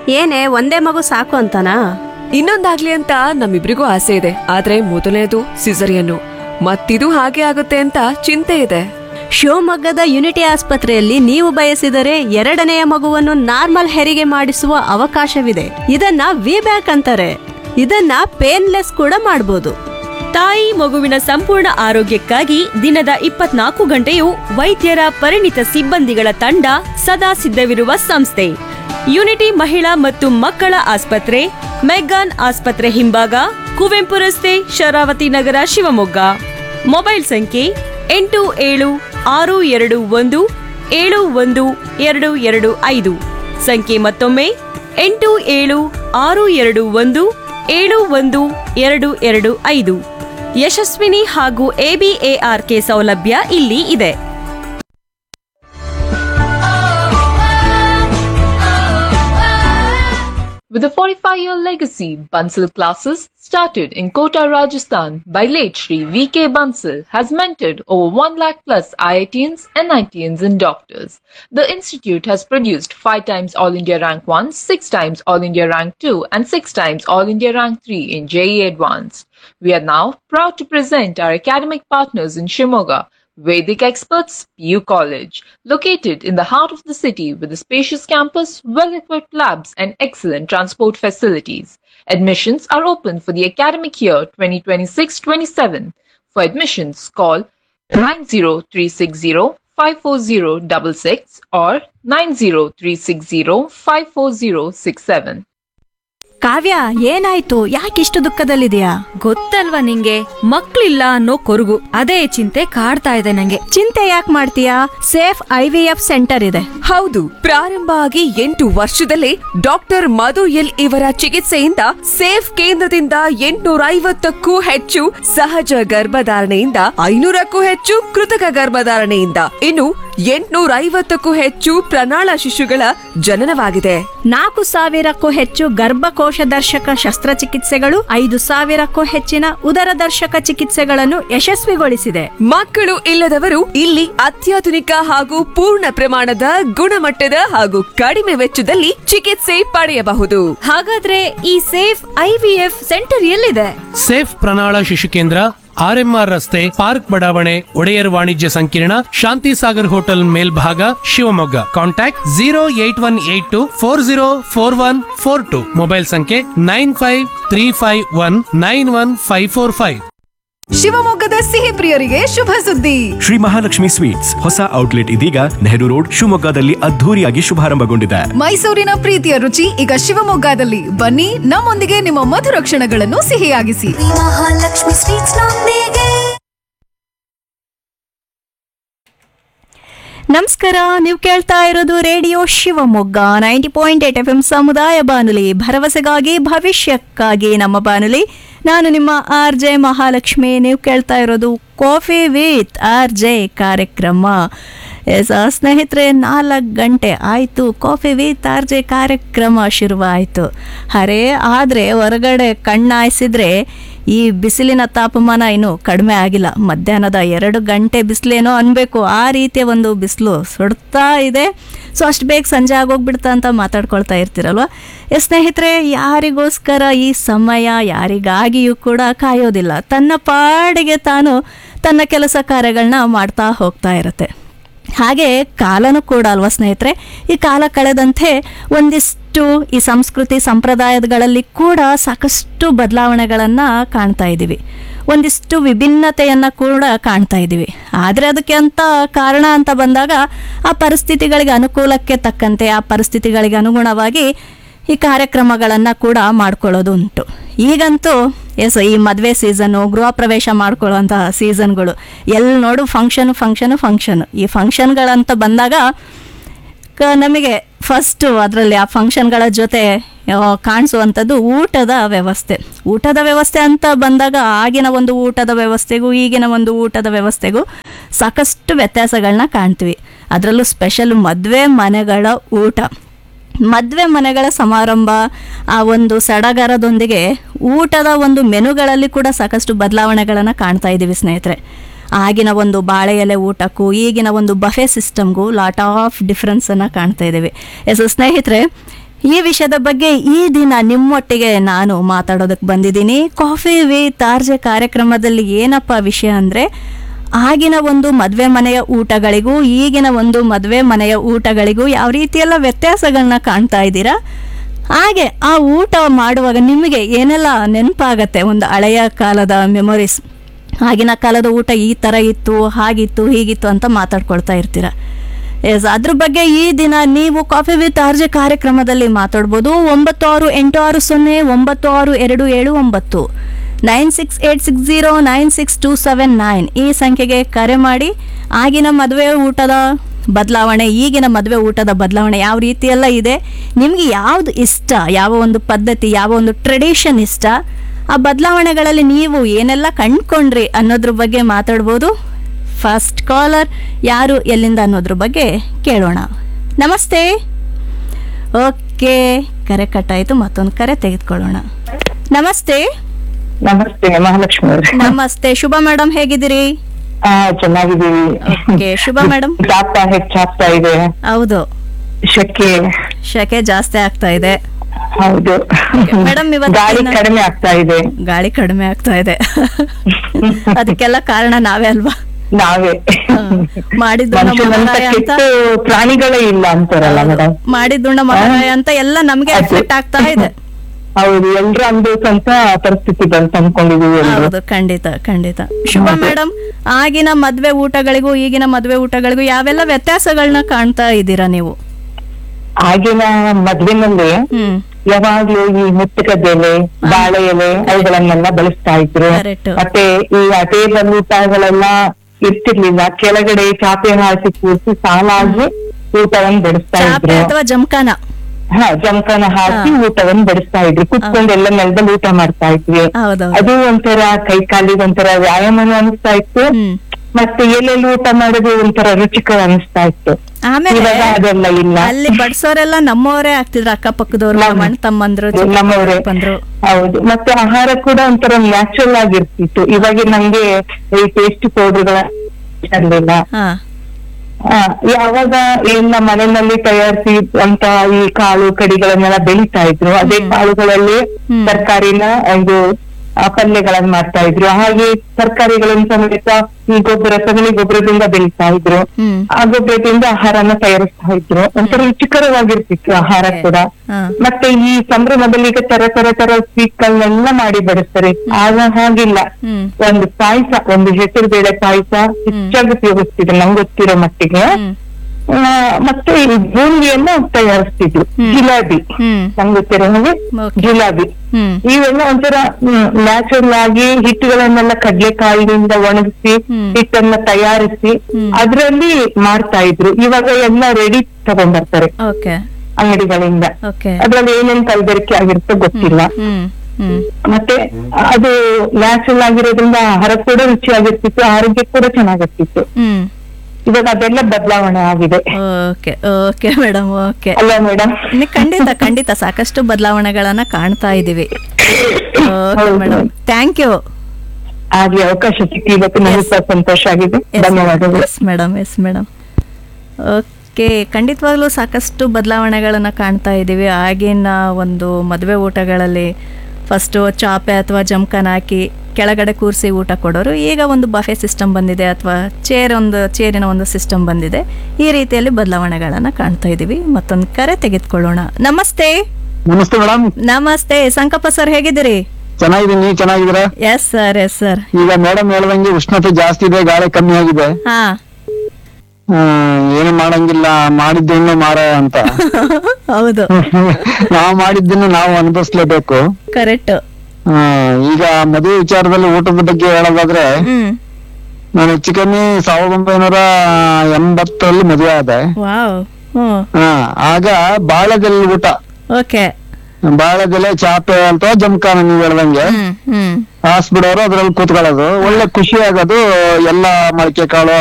ಏನೇ ಒಂದೇ ಮಗು ಸಾಕು ಅಂತನಾ ಇನ್ನೊಂದಾಗ್ಲಿ ಅಂತ ನಮ್ಮಿಬ್ರಿಗೂ ಆಸೆ ಇದೆ ಆದ್ರೆ ಮೊದಲನೇದು ಸಿಸರಿಯನ್ನು ಮತ್ತಿದು ಹಾಗೆ ಆಗುತ್ತೆ ಅಂತ ಚಿಂತೆ ಇದೆ ಶಿವಮೊಗ್ಗದ ಯುನಿಟಿ ಆಸ್ಪತ್ರೆಯಲ್ಲಿ ನೀವು ಬಯಸಿದರೆ ಎರಡನೆಯ ಮಗುವನ್ನು ನಾರ್ಮಲ್ ಹೆರಿಗೆ ಮಾಡಿಸುವ ಅವಕಾಶವಿದೆ ಇದನ್ನ ವಿ ಬ್ಯಾಕ್ ಅಂತಾರೆ ಇದನ್ನ ಪೇನ್ಲೆಸ್ ಕೂಡ ಮಾಡಬಹುದು ತಾಯಿ ಮಗುವಿನ ಸಂಪೂರ್ಣ ಆರೋಗ್ಯಕ್ಕಾಗಿ ದಿನದ ಇಪ್ಪತ್ನಾಲ್ಕು ಗಂಟೆಯೂ ವೈದ್ಯರ ಪರಿಣಿತ ಸಿಬ್ಬಂದಿಗಳ ತಂಡ ಸದಾ ಸಿದ್ಧವಿರುವ ಸಂಸ್ಥೆ ಯುನಿಟಿ ಮಹಿಳಾ ಮತ್ತು ಮಕ್ಕಳ ಆಸ್ಪತ್ರೆ ಮೆಗ್ಗಾನ್ ಆಸ್ಪತ್ರೆ ಹಿಂಭಾಗ ಕುವೆಂಪು ರಸ್ತೆ ಶರಾವತಿ ನಗರ ಶಿವಮೊಗ್ಗ ಮೊಬೈಲ್ ಸಂಖ್ಯೆ ಎಂಟು ಏಳು ಆರು ಎರಡು ಒಂದು ಏಳು ಒಂದು ಎರಡು ಎರಡು ಐದು ಸಂಖ್ಯೆ ಮತ್ತೊಮ್ಮೆ ಎಂಟು ಏಳು ಆರು ಎರಡು ಒಂದು ಏಳು ಒಂದು ಎರಡು ಎರಡು ಐದು ಯಶಸ್ವಿನಿ ಹಾಗೂ ಎಬಿಎಆರ್ಕೆ ಸೌಲಭ್ಯ ಇಲ್ಲಿ ಇದೆ With a 45 year legacy, Bansal classes started in Kota, Rajasthan by late Sri V.K. Bansal has mentored over 1 lakh plus IITians, NITians and doctors. The institute has produced 5 times All India Rank 1, 6 times All India Rank 2 and 6 times All India Rank 3 in JE Advanced. We are now proud to present our academic partners in Shimoga, Vedic Experts PU College, located in the heart of the city with a spacious campus, well-equipped labs and excellent transport facilities. Admissions are open for the academic year 2026-27. For admissions, call 90360-54066 or 90360-54067. ಕಾವ್ಯ ಏನಾಯ್ತು ಯಾಕಿಷ್ಟು ದುಃಖದಲ್ಲಿದೆಯಾ ಗೊತ್ತಲ್ವಾ ನಿಂಗೆ ಮಕ್ಳಿಲ್ಲ ಅನ್ನೋ ಕೊರಗು ಅದೇ ಚಿಂತೆ ಕಾಡ್ತಾ ಇದೆ ನಂಗೆ ಚಿಂತೆ ಯಾಕೆ ಮಾಡ್ತೀಯಾ safe I V F centre ಇದೆ ಹೌದು ಪ್ರಾರಂಭ ಆಗಿ ಎಂಟು ವರ್ಷದಲ್ಲೇ ಡಾಕ್ಟರ್ ಮಧು ಎಲ್ ಇವರ ಚಿಕಿತ್ಸೆಯಿಂದ ಸೇಫ್ ಕೇಂದ್ರದಿಂದ ಎಂಟುನೂರ ಐವತ್ತಕ್ಕೂ ಹೆಚ್ಚು ಸಹಜ ಗರ್ಭಧಾರಣೆಯಿಂದ ಐನೂರಕ್ಕೂ ಹೆಚ್ಚು ಕೃತಕ ಗರ್ಭಧಾರಣೆಯಿಂದ ಇನ್ನು ಎಂಟುನೂರ ಐವತ್ತಕ್ಕೂ ಹೆಚ್ಚು ಪ್ರಣಾಳ ಶಿಶುಗಳ ಜನನವಾಗಿದೆ ನಾಲ್ಕು ಸಾವಿರಕ್ಕೂ ಹೆಚ್ಚು ಗರ್ಭಕೋಶ ದರ್ಶಕ ಶಸ್ತ್ರಚಿಕಿತ್ಸೆಗಳು ಐದು ಸಾವಿರಕ್ಕೂ ಹೆಚ್ಚಿನ ಉದರ ದರ್ಶಕ ಚಿಕಿತ್ಸೆಗಳನ್ನು ಯಶಸ್ವಿಗೊಳಿಸಿದೆ ಮಕ್ಕಳು ಇಲ್ಲದವರು ಇಲ್ಲಿ ಅತ್ಯಾಧುನಿಕ ಹಾಗೂ ಪೂರ್ಣ ಪ್ರಮಾಣದ ಗುಣಮಟ್ಟದ ಹಾಗೂ ಕಡಿಮೆ ವೆಚ್ಚದಲ್ಲಿ ಚಿಕಿತ್ಸೆ ಪಡೆಯಬಹುದು ಹಾಗಾದ್ರೆ ಈ ಸೇಫ್ ಐವಿಎಫ್ ಸೆಂಟರ್ ಎಲ್ಲಿದೆ ಸೇಫ್ ಪ್ರಣಾಳ ಶಿಶು ಕೇಂದ್ರ ಆರ್ಎಂಆರ್ ರಸ್ತೆ ಪಾರ್ಕ್ ಬಡಾವಣೆ ಒಡೆಯರ್ ವಾಣಿಜ್ಯ ಸಂಕೀರ್ಣ ಶಾಂತಿ ಸಾಗರ್ ಹೋಟೆಲ್ ಮೇಲ್ಭಾಗ Shivamogga contact zero eight one eight two four zero four one four two mobile ಸಂಖ್ಯೆ nine five three five one nine one five four five ಶಿವಮೊಗ್ಗದ ಸಿಹಿ ಪ್ರಿಯರಿಗೆ ಶುಭ ಸುದ್ದಿ ಶ್ರೀ ಮಹಾಲಕ್ಷ್ಮಿ ಸ್ವೀಟ್ಸ್ ಹೊಸ ಔಟ್ಲೆಟ್ ಇದೀಗ ನೆಹರು ರೋಡ್ ಶಿವಮೊಗ್ಗದಲ್ಲಿ ಅದ್ಧೂರಿಯಾಗಿ ಶುಭಾರಂಭಗೊಂಡಿದೆ ಮೈಸೂರಿನ ಪ್ರೀತಿಯ ರುಚಿ ಈಗ ಶಿವಮೊಗ್ಗದಲ್ಲಿ ಬನ್ನಿ ನಮ್ಮೊಂದಿಗೆ ನಿಮ್ಮ ಮಧುರ ಕ್ಷಣಗಳನ್ನು ಸಿಹಿಯಾಗಿಸಿ ಮಹಾಲಕ್ಷ್ಮಿ ಸ್ವೀಟ್ಸ್ ನೊಂದಿಗೆ ನಮಸ್ಕಾರ ನೀವು ಕೇಳ್ತಾ ಇರೋದು radio Shivamogga ninety point eight F M ಸಮುದಾಯ ಬಾನುಲಿ ಭರವಸೆಗಾಗಿ ಭವಿಷ್ಯಕ್ಕಾಗಿ ನಮ್ಮ ಬಾನುಲಿ ನಾನು ನಿಮ್ಮ ಆರ್ ಜೆ ಮಹಾಲಕ್ಷ್ಮಿ ನೀವು ಕೇಳ್ತಾ ಇರೋದು ಕಾಫಿ ವಿತ್ ಆರ್ ಜೆ ಕಾರ್ಯಕ್ರಮ ಎಸ್ ಸ್ನೇಹಿತರೆ ನಾಲ್ಕು ಗಂಟೆ ಆಯಿತು ಕಾಫಿ ವಿತ್ ಆರ್ ಜೆ ಕಾರ್ಯಕ್ರಮ ಶುರುವಾಯಿತು ಅರೆ ಆದರೆ ಹೊರಗಡೆ ಕಣ್ಣಾಯಿಸಿದ್ರೆ ಈ ಬಿಸಿಲಿನ ತಾಪಮಾನ ಇನ್ನೂ ಕಡಿಮೆ ಆಗಿಲ್ಲ ಮಧ್ಯಾಹ್ನದ ಎರಡು ಗಂಟೆ ಬಿಸಿಲೇನೋ ಅನ್ಬೇಕು ಆ ರೀತಿಯ ಒಂದು ಬಿಸಿಲು ಸುಡ್ತಾ ಇದೆ ಸೊ ಅಷ್ಟು ಬೇಗ ಸಂಜೆ ಆಗೋಗ್ಬಿಡ್ತಾ ಅಂತ ಮಾತಾಡ್ಕೊಳ್ತಾ ಇರ್ತೀರಲ್ವ ಎ ಸ್ನೇಹಿತರೆ ಯಾರಿಗೋಸ್ಕರ ಈ ಸಮಯ ಯಾರಿಗಾಗಿಯೂ ಕೂಡ ಕಾಯೋದಿಲ್ಲ ತನ್ನ ಪಾಡಿಗೆ ತಾನು ತನ್ನ ಕೆಲಸ ಕಾರ್ಯಗಳನ್ನ ಮಾಡ್ತಾ ಹೋಗ್ತಾ ಇರುತ್ತೆ ಹಾಗೆ ಕಾಲನೂ ಕೂಡ ಅಲ್ವಾ ಸ್ನೇಹಿತರೆ ಈ ಕಾಲ ಕಳೆದಂತೆ ಒಂದಿಷ್ಟು ಈ ಸಂಸ್ಕೃತಿ ಸಂಪ್ರದಾಯಗಳಲ್ಲಿ ಕೂಡ ಸಾಕಷ್ಟು ಬದಲಾವಣೆಗಳನ್ನು ಕಾಣ್ತಾ ಇದ್ದೀವಿ ಒಂದಿಷ್ಟು ವಿಭಿನ್ನತೆಯನ್ನು ಕೂಡ ಕಾಣ್ತಾ ಇದ್ದೀವಿ ಆದರೆ ಅದಕ್ಕೆ ಅಂತ ಕಾರಣ ಅಂತ ಬಂದಾಗ ಆ ಪರಿಸ್ಥಿತಿಗಳಿಗೆ ಅನುಕೂಲಕ್ಕೆ ತಕ್ಕಂತೆ ಆ ಪರಿಸ್ಥಿತಿಗಳಿಗೆ ಅನುಗುಣವಾಗಿ ಈ ಕಾರ್ಯಕ್ರಮಗಳನ್ನು ಕೂಡ ಮಾಡ್ಕೊಳ್ಳೋದು ಉಂಟು ಈಗಂತೂ ಎಸ್ ಈ ಮದುವೆ ಸೀಸನ್ನು ಗೃಹ ಪ್ರವೇಶ ಮಾಡ್ಕೊಳ್ಳುವಂತಹ ಸೀಸನ್ಗಳು ಎಲ್ಲಿ ನೋಡು ಫಂಕ್ಷನು ಫಂಕ್ಷನು ಫಂಕ್ಷನು ಈ ಫಂಕ್ಷನ್ಗಳಂತ ಬಂದಾಗ ಕ ನಮಗೆ ಫಸ್ಟು ಅದರಲ್ಲಿ ಆ ಫಂಕ್ಷನ್ಗಳ ಜೊತೆ ಆ, ಕಾಣಿಸುವಂಥದ್ದು ಊಟದ ವ್ಯವಸ್ಥೆ ಊಟದ ವ್ಯವಸ್ಥೆ ಅಂತ ಬಂದಾಗ ಆಗಿನ ಒಂದು ಊಟದ ವ್ಯವಸ್ಥೆಗೂ ಈಗಿನ ಒಂದು ಊಟದ ವ್ಯವಸ್ಥೆಗೂ ಸಾಕಷ್ಟು ವ್ಯತ್ಯಾಸಗಳನ್ನ ಕಾಣ್ತೀವಿ ಅದರಲ್ಲೂ ಸ್ಪೆಷಲ್ ಮದುವೆ ಮನೆಗಳ ಊಟ ಮದುವೆ ಮನೆಗಳ ಸಮಾರಂಭ ಆ ಒಂದು ಸಡಗರದೊಂದಿಗೆ ಊಟದ ಒಂದು ಮೆನುಗಳಲ್ಲಿ ಕೂಡ ಸಾಕಷ್ಟು ಬದಲಾವಣೆಗಳನ್ನು ಕಾಣ್ತಾ ಇದ್ದೀವಿ ಸ್ನೇಹಿತರೆ ಆಗಿನ ಒಂದು ಬಾಳೆ ಎಲೆ ಊಟಕ್ಕೂ ಈಗಿನ ಒಂದು ಬಫೆ ಸಿಸ್ಟಮ್ಗೂ ಲಾಟ್ ಆಫ್ ಡಿಫ್ರೆನ್ಸನ್ನು ಕಾಣ್ತಾ ಇದ್ದೀವಿ ಎಸ್ ಸ್ನೇಹಿತರೆ ಈ ವಿಷಯದ ಬಗ್ಗೆ ಈ ದಿನ ನಿಮ್ಮೊಟ್ಟಿಗೆ ನಾನು ಮಾತಾಡೋದಕ್ಕೆ ಬಂದಿದ್ದೀನಿ ಕಾಫಿ ವಿತ್ ಆರ್ಜೆ ಕಾರ್ಯಕ್ರಮದಲ್ಲಿ ಏನಪ್ಪ ವಿಷಯ ಅಂದರೆ ಆಗಿನ ಒಂದು ಮದುವೆ ಮನೆಯ ಊಟಗಳಿಗೂ ಈಗಿನ ಒಂದು ಮದುವೆ ಮನೆಯ ಊಟಗಳಿಗೂ ಯಾವ ರೀತಿಯೆಲ್ಲ ವ್ಯತ್ಯಾಸಗಳನ್ನ ಕಾಣ್ತಾ ಇದ್ದೀರಾ ಹಾಗೆ ಆ ಊಟ ಮಾಡುವಾಗ ನಿಮಗೆ ಏನೆಲ್ಲ ನೆನಪಾಗತ್ತೆ ಒಂದು ಹಳೆಯ ಕಾಲದ ಮೆಮೊರೀಸ್ ಆಗಿನ ಕಾಲದ ಊಟ ಈ ಥರ ಇತ್ತು ಹಾಗಿತ್ತು ಹೀಗಿತ್ತು ಅಂತ ಮಾತಾಡ್ಕೊಳ್ತಾ ಇರ್ತೀರ ಎಸ್ ಅದ್ರ ಬಗ್ಗೆ ಈ ದಿನ ನೀವು ಕಾಫಿ ವಿತ್ ಆರ್ಜೆ ಕಾರ್ಯಕ್ರಮದಲ್ಲಿ ಮಾತಾಡ್ಬೋದು ಒಂಬತ್ತು ಆರು ಎಂಟು ಆರು ಸೊನ್ನೆ ಒಂಬತ್ತು ಆರು ಎರಡು ಏಳು ಒಂಬತ್ತು nine six eight six zero nine six two seven nine ಈ ಸಂಖ್ಯೆಗೆ ಕರೆ ಮಾಡಿ ಆಗಿನ ಮದುವೆ ಊಟದ ಬದಲಾವಣೆ ಈಗಿನ ಮದುವೆ ಊಟದ ಬದಲಾವಣೆ ಯಾವ ರೀತಿಯೆಲ್ಲ ಇದೆ ನಿಮಗೆ ಯಾವುದು ಇಷ್ಟ ಯಾವ ಒಂದು ಪದ್ಧತಿ ಯಾವ ಒಂದು ಟ್ರೆಡಿಷನ್ ಇಷ್ಟ ಆ ಬದಲಾವಣೆಗಳಲ್ಲಿ ನೀವು ಏನೆಲ್ಲ ಕಂಡ್ಕೊಂಡ್ರಿ ಅನ್ನೋದ್ರ ಬಗ್ಗೆ ಮಾತಾಡ್ಬೋದು ಫಸ್ಟ್ ಕಾಲರ್ ಯಾರು ಎಲ್ಲಿಂದ ಅನ್ನೋದ್ರ ಬಗ್ಗೆ ಕೇಳೋಣ ನಮಸ್ತೆ ಓಕೆ ಕರೆ ಕಟ್ಟಾಯಿತು ಮತ್ತೊಂದು ಕರೆ ತೆಗೆದುಕೊಳ್ಳೋಣ ನಮಸ್ತೆ ನಮಸ್ತೆ ಮಹಾಲಕ್ಷ್ಮಿ ಅವ್ರೆ ನಮಸ್ತೆ ಶುಭ ಮೇಡಮ್ ಹೇಗಿದ್ದೀರಿ ಹಾ ಚೆನ್ನಾಗಿದ್ದೀವಿ ಓಕೆ ಶುಭ ಮೇಡಮ್ ತಾಪ ಹೆಚ್ಚಾಗ್ತಾ ಇದೆ ಹೌದು ಶೆಕೆ ಶಕೆ ಜಾಸ್ತಿ ಆಗ್ತಾ ಇದೆ ಹೌದು ಮೇಡಮ್ ಇವತ್ತು ಗಾಳಿ ಏನ- ಕಡಿಮೆ ಆಗ್ತಾ ಇದೆ ಗಾಳಿ ಕಡಿಮೆ ಆಗ್ತಾ ಇದೆ ಅದಕ್ಕೆಲ್ಲ ಕಾರಣ ನಾವೇ ಅಲ್ವಾ ನಾವೇ ಮಾಡಿದ್ದು ನಮ್ಮ ಮನುಷ್ಯನಂತ ಮಹಾರಾಯ ಅಂತ ಕೆಟ್ಟ ಪ್ರಾಣಿಗಳೇ ಇಲ್ಲ ಅಂತಾರಲ್ಲ ಮೇಡಮ್ ಮಾಡಿದ್ದುಣ್ಣ ಮಹಾರಾಯ ಅಂತ ಎಲ್ಲ ನಮ್ಗೆ ಎಫೆಕ್ಟ್ ಆಗ್ತಾ ಇದೆ ಹೌದು ಎಲ್ರು ಅನ್ಬೇಕಂತ ಪರಿಸ್ಥಿತಿ ಬಂತು ಅನ್ಕೊಂಡಿದೀವಿ ಎಲ್ರು ಹೌದು ಖಂಡಿತ ಖಂಡಿತ ಶುಭ ಮೇಡಮ್ ಆಗಿನ ಮದ್ವೆ ಊಟಗಳಿಗೂ ಈಗಿನ ಮದ್ವೆ ಊಟಗಳಿಗೂ ಯಾವೆಲ್ಲ ವ್ಯತ್ಯಾಸಗಳನ್ನ ಕಾಣ್ತಾ ಇದ್ದೀರಾ ನೀವು ಆಗಿನ ಮದ್ವೆನಲ್ಲಿ ಹ್ಮ್ ಯಾವಾಗ್ಲೂ ಈ ಮುತ್ತುಕದ ಬಾಳೆ ಎಲೆ ಅವುಗಳನ್ನೆಲ್ಲ ಬಳಸ್ತಾ ಇದ್ರು Correct. ಮತ್ತೆ ಈ ಟೇಬಲ್ ಊಟಗಳೆಲ್ಲ ಇರ್ತಿರ್ಲಿಲ್ಲ ಕೆಳಗಡೆ ಚಾಪೆ ಹಾಕಿ ಕೂರಿಸಿ ಸಾಲಾಗಿ ಊಟವನ್ನು ಬಡಿಸ್ತಾ ಚಾಪೆ ಇದ್ರು ಅಥವಾ ಜಮಖಾನ ಹಾ ಜಮಖಾನ ಹಾಕಿ ಊಟವನ್ನು ಬಡಿಸ್ತಾ ಇದ್ರು ಕುತ್ಕೊಂಡು ಎಲ್ಲ ನೆಲದಲ್ಲಿ ಊಟ ಮಾಡ್ತಾ ಇದ್ವಿ ಹೌದೌದು ಅದು ಒಂಥರ ಕೈ ಕಾಲಿಗೆ ಒಂಥರ ವ್ಯಾಯಾಮನೂ ಅನಿಸ್ತಾ ಇತ್ತು ಹ್ಮ್ ಮತ್ತೆ ಎಲ್ಲೆಲ್ಲಿ ಊಟ ಮಾಡೋದು ಒಂಥರ ರುಚಿಕರ ಅನಿಸ್ತಾ ಇತ್ತು ಆಮೇಲೆ ಇವಾಗ ಅದೆಲ್ಲ ಇಲ್ಲ ಅಲ್ಲಿ ಬಡ್ಸೋರೆಲ್ಲ ನಮ್ಮವರೇ ಆಗ್ತಿದ್ರು ಅಕ್ಕಪಕ್ಕದವ್ರು ನಮ್ಮ- ಅಣ್ಣ ತಮ್ಮಂದ್ರು ನಮ್ಮವರೇ ಬಂದ್ರು ಹೌದು ಮತ್ತೆ ಆಹಾರ ಕೂಡ ಒಂಥರ ನ್ಯಾಚುರಲ್ ಆಗಿರ್ತಿತ್ತು ಇವಾಗ ನಂಗೆ ಈ ಟೇಸ್ಟ್ ಪೌಡರ್ಗಳ ಇರ್ಲಿಲ್ಲ ಹಾ ಆ, ಯಾವಾಗ ಏನ್ ನಮ್ಮ ಮನೆಯಲ್ಲಿ ತಯಾರಿಸಿ ಅಂತ ಈ ಕಾಳು ಕಡಿಗಳನ್ನೆಲ್ಲ ಬೆಳಿತಾ ಇದ್ರು ಅದೇ ಕಾಳುಗಳಲ್ಲಿ ಹ್ಮ್. ತರಕಾರಿನ ಇದು ಆ, ಪಲ್ಯಗಳನ್ನ ಮಾಡ್ತಾ ಇದ್ರು ಹಾಗೆ ತರಕಾರಿಗಳನ್ನ ಸಮೇತ ಈ ಗೊಬ್ಬರ ಸಗಣಿ ಗೊಬ್ಬರದಿಂದ ಬೆಳಿತಾ ಇದ್ರು ಹ್ಮ್ ಆ ಗೊಬ್ಬರದಿಂದ ಆಹಾರನ ತಯಾರಿಸ್ತಾ ಇದ್ರು ಒಂಥರ ರುಚಿಕರವಾಗಿರ್ತಿತ್ತು ಆಹಾರ ಕೂಡ ಹಾ ಮತ್ತೆ ಈ ಸಂಭ್ರಮದಲ್ಲಿ ಈಗ ತರ ತರ ತರ ಸ್ವೀಟ್ ಗಳನ್ನೆಲ್ಲ ಮಾಡಿ ಬಡಿಸ್ತಾರೆ ಆಗ ಹಾಗಿಲ್ಲ ಹ್ಮ್ ಒಂದು ಪಾಯಸ ಒಂದು ಹೆಸರು ಬೇಳೆ ಪಾಯಸ ಹೆಚ್ಚಾಗಿ ಉಪಯೋಗಿಸ್ತಿದ್ರು ನಂಗೆ ಗೊತ್ತಿರೋ ಮಟ್ಟಿಗೆ ಹ್ಮ್ ಆ, ಮತ್ತೆ ಈ ಬೂಂದಿಯನ್ನ ತಯಾರಿಸ್ತಿದ್ರು ಹ್ಮ್. ಜಿಲಾಬಿ ಹ್ಮ್ ನಂಗೆ ಗೊತ್ತಿರೋ ಹಾಗೆ Okay. ಜಿಲಾಬಿ ಹ್ಮ್ ಇವೆಲ್ಲ ಒಂಥರ ನ್ಯಾಚುರಲ್ ಆಗಿ ಹಿಟ್ಟುಗಳನ್ನೆಲ್ಲ ಕಡ್ಲೆಕಾಯಿಯಿಂದ ಒಣಗಿಸಿ ಹ್ಮ್. ಹಿಟ್ಟನ್ನ ತಯಾರಿಸಿ ಹ್ಮ್. ಅದ್ರಲ್ಲಿ ಮಾಡ್ತಾ ಇದ್ರು ಇವಾಗ ಎಲ್ಲ ರೆಡಿ ತಗೊಂಡ್ಬರ್ತಾರೆ ಓಕೆ ಅಂಗಡಿಗಳಿಂದ ಓಕೆ ಅದ್ರಲ್ಲಿ ಏನೇನ್ ಕಲಬೆರಕೆ ಆಗಿರುತ್ತೋ ಗೊತ್ತಿಲ್ಲ ಹ್ಮ್ ಹ್ಮ್ ಮತ್ತೆ ಅದು ನ್ಯಾಚುರಲ್ ಆಗಿರೋದ್ರಿಂದ ಆಹಾರ ಕೂಡ ರುಚಿಯಾಗಿರ್ತಿತ್ತು ಆರೋಗ್ಯ ಕೂಡ ಚೆನ್ನಾಗಿರ್ತಿತ್ತು ಹ್ಮ್ ಇವಾಗ ಅದೆಲ್ಲ ಬದಲಾವಣೆ ಆಗಿದೆ ಓಕೆ ಓಕೆ ಮೇಡಮ್ ಓಕೆ ಅಲ್ಲ ಮೇಡಮ್ ಇನ್ನು ಖಂಡಿತ ಖಂಡಿತ ಸಾಕಷ್ಟು ಬದಲಾವಣೆಗಳನ್ನ ಕಾಣ್ತಾ ಇದೀವಿ ಓಕೆ ಮೇಡಮ್ ಥ್ಯಾಂಕ್ ಯು ಆಗ್ಲಿ ಅವಕಾಶ ಸಿಕ್ಕಿ ಇವತ್ತು ನನಗೆ Yes. ಸ್ವಲ್ಪ ಸಂತೋಷ ಆಗಿದೆ ಧನ್ಯವಾದಗಳು yes madam yes madam okay ಖಂಡಿತವಾಗ್ಲೂ ಸಾಕಷ್ಟು ಬದಲಾವಣೆಗಳನ್ನು ಕಾಣ್ತಾ ಇದ್ದೀವಿ ಆಗಿನ ಒಂದು ಮದುವೆ ಊಟಗಳಲ್ಲಿ ಫಸ್ಟು ಚಾಪೆ ಅಥವಾ ಜಮ್ಕನ್ ಹಾಕಿ ಕೆಳಗಡೆ ಕೂರಿಸಿ ಊಟ ಕೊಡೋರು ಈಗ ಒಂದು ಬಫೆ ಸಿಸ್ಟಮ್ ಬಂದಿದೆ ಅಥವಾ ಚೇರ್ ಒಂದು ಚೇರಿನ ಒಂದು ಸಿಸ್ಟಮ್ ಬಂದಿದೆ ಈ ರೀತಿಯಲ್ಲಿ ಬದಲಾವಣೆಗಳನ್ನು ಕಾಣ್ತಾ ಇದ್ದೀವಿ ಮತ್ತೊಂದು ಕರೆ ತೆಗೆದುಕೊಳ್ಳೋಣ ನಮಸ್ತೆ ನಮಸ್ತೆ ಮೇಡಮ್ ನಮಸ್ತೆ ಸಂಕಪ್ಪ ಸರ್ ಹೇಗಿದ್ದೀರಿ ಚೆನ್ನಾಗಿದ್ದೀನಿ ನೀವು ಚೆನ್ನಾಗಿದ್ದೀರಾ ಎಸ್ ಸರ್ ಎಸ್ ಸರ್ ಈಗ ಮೇಡಮ್ ಹೇಳ್ದಂಗೆ ಉಷ್ಣತೆ ಜಾಸ್ತಿ ಇದೆ ಗಾಳಿ ಕಮ್ಮಿ ಆಗಿದೆ ಹಾ ಆ, ಏನು ಮಾಡಂಗಿಲ್ಲ ಮಾಡಿದ್ದನ್ನು ಮಾರ ಅಂತ ಹೌದು ನಾವು ಮಾಡಿದ್ದನ್ನು ನಾವು ಅನುಭವಿಸ್ಲೇಬೇಕು ಕರೆಕ್ಟ್ ಆ, ಈಗ ಮದುವೆ ವಿಚಾರದಲ್ಲಿ ಊಟದ ಬಗ್ಗೆ ಹೇಳೋದಾದ್ರೆ ಹ್ಮ್ ನಾನು ಹೆಚ್ಚು ಕಮ್ಮಿ ಸಾವಿರದ ಒಂಬೈನೂರ ಎಂಬತ್ತರಲ್ಲಿ ಮದುವೆ ಆದೆ ವಾವ್ ಹ್ಮ್ ಆ, ಆಗ ಬಾಳೆದಲ್ಲಿ ಊಟ ಓಕೆ ಬಾಳೆದೆಲೆ ಚಾಪೆ ಅಂತ ಜಮಖಾನ ನೀವು ಹೇಳ್ದಂಗೆ ಹ್ಮ್ ಹ್ಮ್ ಹಾಸ್ಬಿಡೋರು ಅದ್ರಲ್ಲಿ ಕೂತ್ಕೊಳ್ಳೋದು ಒಳ್ಳೆ ಖುಷಿ ಆಗೋದು ಎಲ್ಲ ಮೊಳಕೆ ಕಾಳು